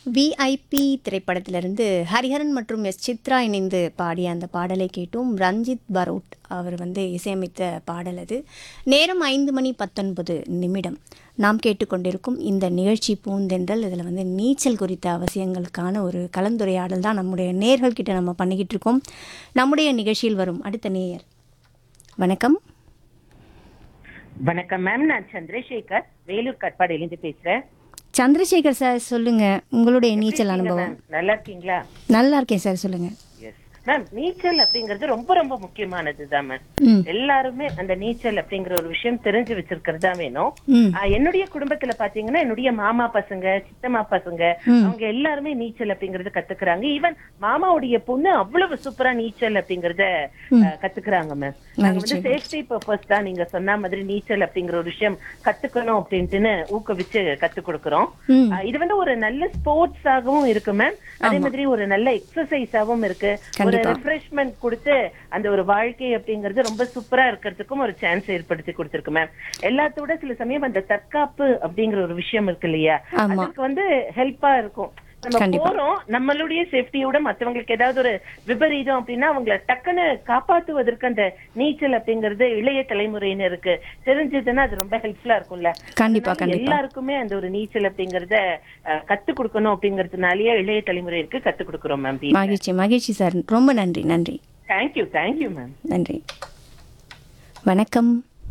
VIP திரைப்படத்திலிருந்து ஹரிஹரன் மற்றும் S Chitra இணைந்து பாடிய அந்த பாடலை கேட்டும் ரஞ்சித் பரோட் அவர் வந்து இசையமைத்த பாடல் அது நேரம் ஐந்து மணி பத்தொன்பது நிமிடம் நாம் கேட்டுக்கொண்டிருக்கும் இந்த நிகழ்ச்சி பூந்தென்றல் இதில் வந்து நீச்சல் குறித்த அவசியங்களுக்கான ஒரு கலந்துரையாடல் தான் நம்முடைய நேர்கள் கிட்ட நம்ம பண்ணிக்கிட்டு இருக்கோம் நம்முடைய நிகழ்ச்சியில் வரும் அடுத்த நேயர் வணக்கம் வணக்கம் மேம் நான் சந்திரசேகர் வேலூர் கட்பாடியிலிருந்து பேசுறேன் சந்திரசேகர் சார் சொல்லுங்க உங்களுடைய நீச்சல் அனுபவம் மேம், நல்லா இருக்கீங்களா நல்லா இருக்கேன் சார் சொல்லுங்க எஸ் மேம் நீச்சல் அப்படிங்கிறது ரொம்ப ரொம்ப முக்கியமானது தான் மேம் ம் எல்லாருமே அந்த நீச்சல் அப்படிங்கிற ஒரு விஷயம் தெரிஞ்சு வச்சிருக்கிறது தான் வேணும் ம் ஆ, என்னுடைய குடும்பத்துல பாத்தீங்கன்னா என்னுடைய மாமா பசங்க சித்தம்மா பசங்க அவங்க எல்லாருமே நீச்சல் அப்படிங்கறது கத்துக்கிறாங்க ஈவன் மாமாவுடைய பொண்ணு அவ்வளவு சூப்பரா நீச்சல் அப்படிங்கறத ஆ, கத்துக்கிறாங்க மேம் நாங்க வந்து சேஃப்டி பர்பஸ் தான் நீங்க சொன்ன மாதிரி நீச்சல் அப்படிங்கிற ஒரு விஷயம் கத்துக்கணும் அப்படின்ட்டுன்னு ஊக்குவிச்சு கத்து கொடுக்கறோம் ம் ஆ, இது வந்து ஒரு நல்ல ஸ்போர்ட்ஸ் ஆகவும் இருக்கு மேம் அதே மாதிரி ஒரு நல்ல எக்ஸசைஸாவும் இருக்கு ஒரு கண்டிப்பா. ரெஃப்ரெஷ்மெண்ட் கொடுத்து அந்த ஒரு வாழ்க்கை அப்படிங்கிறது ரொம்ப சூப்பரா இருக்கிறதுக்கும் ஒரு சான்ஸ் ஏற்படுத்தி கொடுத்திருக்கு மேம் எல்லாத்தோட சில சமயம் அந்த தற்காப்பு அப்படிங்கிற ஒரு விஷயம் இருக்கு இல்லையா ஆமா. அதுக்கு வந்து ஹெல்ப்பா இருக்கும் நம்ம கண்டிப்பா. போறோம் நம்மளுடைய சேஃப்டியோட மத்தவங்களுக்கு ஏதாவது ஒரு விபரீதம் அப்படின்னா அவங்கள டக்குன்னு காப்பாத்துவதற்கு அந்த நீச்சல் அப்படிங்கிறது இளைய தலைமுறையினருக்கு தெரிஞ்சதுன்னா அது ரொம்ப ஹெல்ப்ஃபுல்லா இருக்கும்ல கண்டிப்பா அதனால கண்டிப்பா எல்லாருக்குமே அந்த ஒரு நீச்சல் அப்படிங்கறத அஹ், கத்துக் கொடுக்கணும் அப்படிங்கறதுனாலயே இளைய தலைமுறைக்கு கத்துக் கொடுக்கிறோம் மேம் மகிழ்ச்சி மகிழ்ச்சி சார் ரொம்ப நன்றி நன்றி தேங்க்யூ தேங்க்யூ மேம் நன்றி வணக்கம்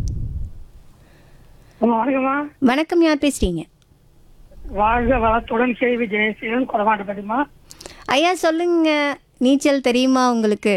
அம்மா வணக்கம்மா வணக்கம் யார் பேசுறீங்க வாழ்க வளத்துடன் கேள்வி ஜெயசீலன் கொடமாட்டப்பட்டிமா ஐயா சொல்லுங்க நீச்சல் தெரியுமா உங்களுக்கு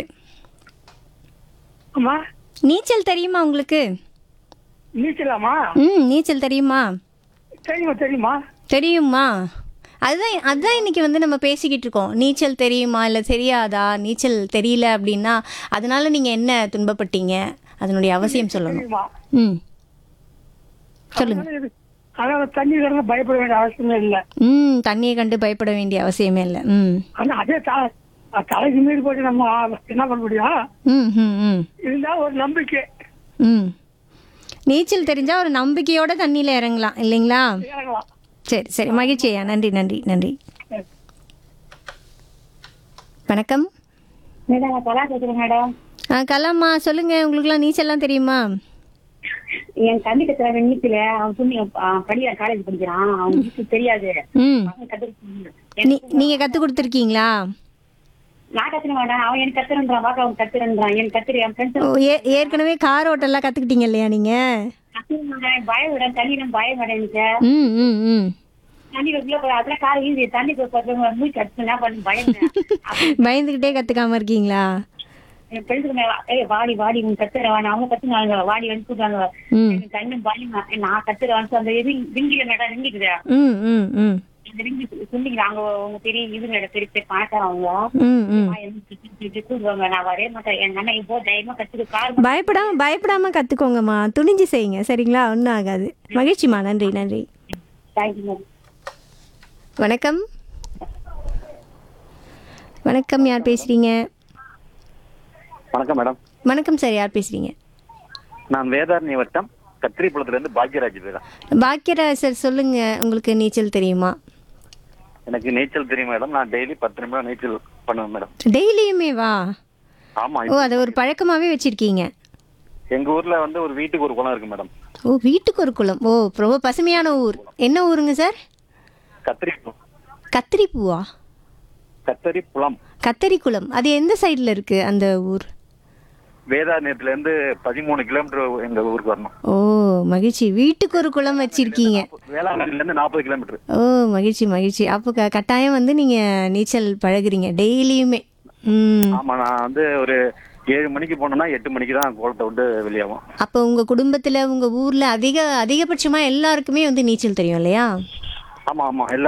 அம்மா நீச்சல் தெரியுமா உங்களுக்கு நீச்சலாமா ம் நீச்சல் தெரியுமா தெரியுமா தெரியுமா தெரியுமா அதுதான் அதுதான் இன்னைக்கு வந்து நம்ம பேசிக்கிட்டு இருக்கோம் நீச்சல் தெரியுமா இல்லை தெரியாதா நீச்சல் தெரியல அப்படின்னா அதனால நீங்கள் என்ன துன்பப்பட்டீங்க அதனுடைய அவசியம் சொல்லணும் தெரியுமா ம் சொல்லுங்க அதனால இது- அதாவது தண்ணி கிடந்து பயப்பட வேண்டிய அவசியமே இல்லை ம் தண்ணியை கண்டு பயப்பட வேண்டிய அவசியமே இல்லை ம் ஆனா அதே த- தலைக்கு மீறி போட்டு நம்ம என்ன பண்ண முடியும் ம் ம் ம் இருந்தா ஒரு நம்பிக்கை ம் நீச்சல் தெரிஞ்சால் ஒரு நம்பிக்கையோட தண்ணியில் இறங்கலாம் இல்லைங்களா இறங்கலாம் சரி சரி மகிழ்ச்சி ஐயா நன்றி நன்றி நன்றி வணக்கம் மேடம் நான் கலா பேசுறேன் மேடம் ஆ கலாம்மா சொல்லுங்கள் உங்களுக்குலாம் நீச்சல்லாம் தெரியுமா என் தம்பி கத்துற நீச்சல அவன் சொல்லி படிக்கிறான் காலேஜ் படிக்கிறான் அவன் நீச்சல் தெரியாது ம் அவன் கத்துக்கிட்டு நீ நீங்கள் கற்றுக் கொடுத்துருக்கீங்களா நான் கத்துன வேண்டாம் அவன் எனக்கு கத்துறன்றான் பாக்க அவன் கத்துறன்றான் எனக்கு கத்துரு என் ஃப்ரெண்ட்ஸ் ஓ ஏ ஏற்கனவே கார் ஓட்டெல்லாம் கற்றுக்கிட்டீங்க இல்லையா நீங்கள் கத்துறேன் பயம் விட தண்ணி நம்ம பயம் விட எனக்கு ம் ம் ம் தண்ணி உள்ள போய் அதெல்லாம் கார் ஈஸி தண்ணி போய் மூச்சு கத்து என்ன பண்ணு பயம் பயந்துக்கிட்டே கற்றுக்காம இருக்கீங்களா என் ஃப்ரெண்ட்ஸுக்கு ஏய் வாடி வாடி உன் கத்துற வேணாம் அவங்க கத்துனாங்க வாடி வந்து கூட்டாங்க ம் எனக்கு கண்ணு பயம் நான் கத்துறேன் அந்த இது விங்கில மேடம் விங்கிக்குது ம் ம் ம் அந்த விங்கி சொன்னீங்க அவங்க உங்க பெரிய இது மேடம் பெரிய பெரிய பணக்காரன் அவங்க ம் ம் நான் எனக்கு திட்டி திட்டி கூப்பிடுவாங்க. நான் வரவே மாட்டேன் எங்க அண்ணன் இப்போ தைரியமா கத்துக்கு கார் பயப்படாம பயப்படாம கற்றுக்கோங்கம்மா துணிஞ்சு செய்யுங்க சரிங்களா ஒன்றும் ஆகாது மகிழ்ச்சிம்மா நன்றி நன்றி தேங்க்யூ வணக்கம் வணக்கம் யார் பேசுகிறீங்க வணக்கம் மேடம் வணக்கம் சார் யார் பேசுகிறீங்க நான் வேதாரண்ய வட்டம் கத்திரிப்புலத்துல இருந்து பாக்யராஜ் பேசுறேன் பாக்கியராஜ் சார் சொல்லுங்கள் உங்களுக்கு நீச்சல் தெரியுமா எனக்கு நீச்சல் தெரியும் மேடம் நான் டெய்லி பத்து நிமிடம் நீச்சல் பண்ணுவேன் மேடம் டெய்லியுமே வா ஆமா ஓ அதை ஒரு பழக்கமாகவே வச்சுருக்கீங்க எங்க ஊர்ல வந்து ஒரு வீட்டுக்கு ஒரு குளம் இருக்கு மேடம் ஓ வீட்டுக்கு ஒரு குளம் ஓ ரொம்ப பசுமையான ஊர் என்ன ஊருங்க சார் கத்திரி கத்திரி பூவா கத்தரி புலம் கத்தரி குளம் அது எந்த சைடில் இருக்குது அந்த ஊர் வேதாரண்யத்துல இருந்து பதிமூணு கிலோமீட்டர் எங்க ஊருக்கு வரணும் ஓ மகிழ்ச்சி வீட்டுக்கு ஒரு குளம் வச்சிருக்கீங்க வேளாங்கண்ணில இருந்து நாற்பது கிலோமீட்டர் ஓ மகிழ்ச்சி மகிழ்ச்சி அப்போ க கட்டாயம் வந்து நீங்கள் நீச்சல் பழகுறீங்க டெய்லியுமே ம் ஆமா நான் வந்து ஒரு ஏழு மணிக்கு போனோம்னா எட்டு மணிக்கு தான் குளத்தை விட்டு வெளியாகும் அப்போ உங்கள் குடும்பத்தில் உங்கள் ஊரில் அதிக அதிகபட்சமாக எல்லாருக்குமே வந்து நீச்சல் தெரியும் இல்லையா ஆமா ஆமா எல்லா